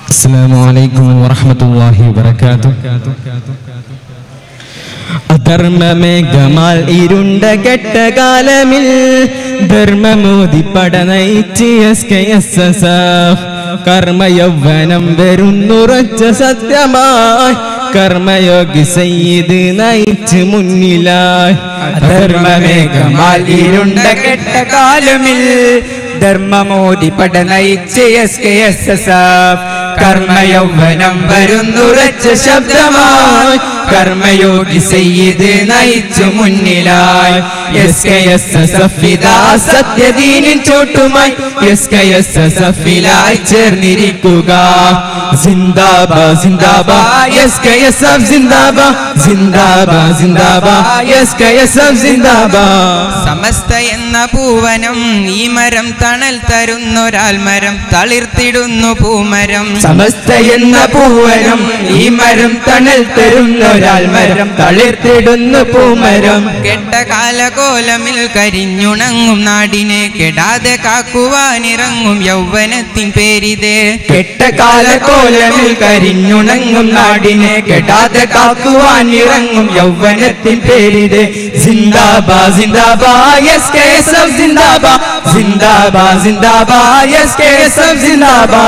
السلام عليكم ورحمة الله وبركاته ധർമ്മമേഘമാൽ ഇരുണ്ട കെട്ട കാലമിൽ ധർമ്മമോദി പട നയിച്ച് S K S S F കർമ്മയൗവനം വരുന്നുറച്ച സത്യമായി കർമ്മയോഗി സയ്യിദ് നയിച്ച് മുന്നിലായി ധർമ്മമേഘമാൽ ഇരുണ്ട കെട്ട കാലമിൽ ധർമ്മമോദി പട നയിച്ച് S K S S F കർമ്മയൗവനം വരുന്നുറച്ച ശബ്ദമായി കർമ്മയോഗി സയ്യിദ് നയിച്ചു മുന്നിലായി S K S S F ഇതാ സത്യദീനിൻ ചോട്ടുമായി എസ് കെ എസ് എസ് എഫിലായി ചേർന്നിരിക്കുക സിന്ദാബാ സിന്ദാബാ എസ് കെ എസ് എഫ് സിന്ദാബാ സിന്ദാബാ സിന്ദാബാ എസ് കെ എസ് എഫ് സിന്ദാബാ സമസ്ത എന്ന പൂവനം ഈ മരം തണൽ തരുന്നൊരാൽ മരം തളിർത്തിടുന്നു പൂമരം സമസ്ത എന്ന പൂവനം ഈ മരം തണൽ തരുന്നൊരാൾ മരം തളിർത്തിടുന്നു പൂമരം കെട്ട കാലകോലമിൽ കരിഞ്ഞുണങ്ങും നാടിനെ കെടാതെ കാക്കുവാനിറങ്ങും യൗവനത്തിൻ പേരിത് കെട്ട കാലകോലമിൽ കരിഞ്ഞുണങ്ങും നാടിനെ കെടാതെ കാക്കുവാൻ ഇറങ്ങും യൗവനത്തിൻ പേരിത് സിന്ദാബാ സിന്ദാബാ എസ് കെ എസ് എഫ് സിന്ദാബാ സിന്ദാബാ സിന്ദാബാ എസ് കെ എസ് എഫ് സിന്ദാബാ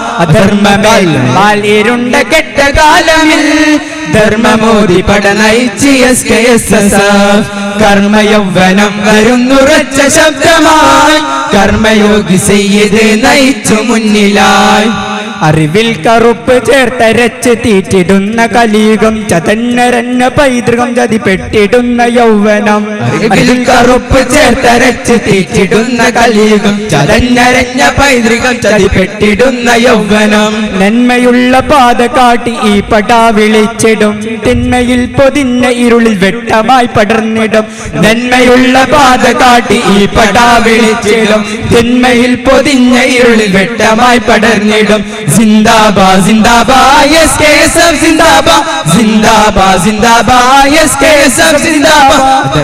അധർമ്മമേൽ ഇരുണ്ട കെട്ട കാലമിൽ ധർമ്മമോദി പട നയിച്ച് S K S S F കർമ്മയൗവനം വരുന്നുറച്ച ശബ്ദമായി കർമ്മയോഗി സയ്യിദ് നയിച്ചു മുന്നിലായി അറിവിൽ കറുപ്പ് ചേർത്തരച്ച് തീറ്റിടുന്ന കലീകം ചതന്നരന്ന പൈതൃകം ചതിപ്പെട്ടിടുന്ന യൗവനം അറിവിൽ കറുപ്പ് ചേർത്തരച്ച് തീറ്റിടുന്ന കലീകം ചതന്നരഞ്ഞ പൈതൃകം ചതിപ്പെട്ടിടുന്ന യൗവനം നന്മയുള്ള പാത കാട്ടി ഈ പടാ വിളിച്ചിടും തിന്മയിൽ പൊതിഞ്ഞ ഇരുളിൽ വെട്ടമായി പടർന്നിടും നന്മയുള്ള പാത കാട്ടി ഈ പടാ വിളിച്ചിടും തിന്മയിൽ പൊതിഞ്ഞ ഇരുളിൽ വെട്ടമായി പടർന്നിടും സിന്ദാബാ സിന്ദാബാ എസ് കെ എസ് എഫ് സിന്ദാബാ സിന്ദാബാ സിന്ദാബാ എസ് കെ എസ് എഫ് സിന്ദാബാ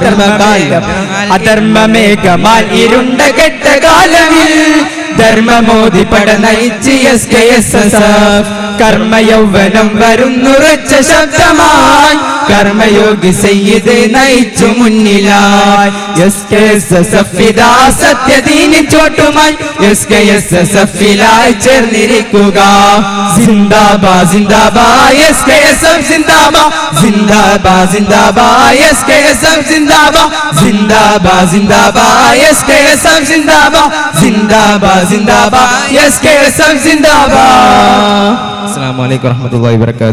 അധർമ്മമേഘമാൽ ഇരുണ്ട കെട്ട കാലമിൽ ധർമ്മമോദി പട നയിച്ച് S K S S F കർമ്മയൗവനം വരുന്നുറച്ച ശബ്ദമായി കർമ്മയോഗി സയ്യിദ് നയിച്ചു മുന്നിലായി S K S S F ഇതാ സത്യദീനി ചോട്ടുമായി എസ് കെ എസ് എസ് എഫിലായി ചേർന്നിരിക്കുക സിന്ദാബാ സിന്ദാബാ എസ് കെ എസ് എഫ് സിന്ദാബാ സിന്ദാബാ സിന്ദാബാ എസ് കെ എസ് എഫ് സിന്ദാബാ സിന്ദാബാ സിന്ദാബാ എസ് കെ എസ് എഫ് സിന്ദാബാ സിന്ദാബാ സിന്ദാബാ എസ് കെ എസ് എഫ് സിന്ദാബാ السلام عليكم ورحمة الله وبركاته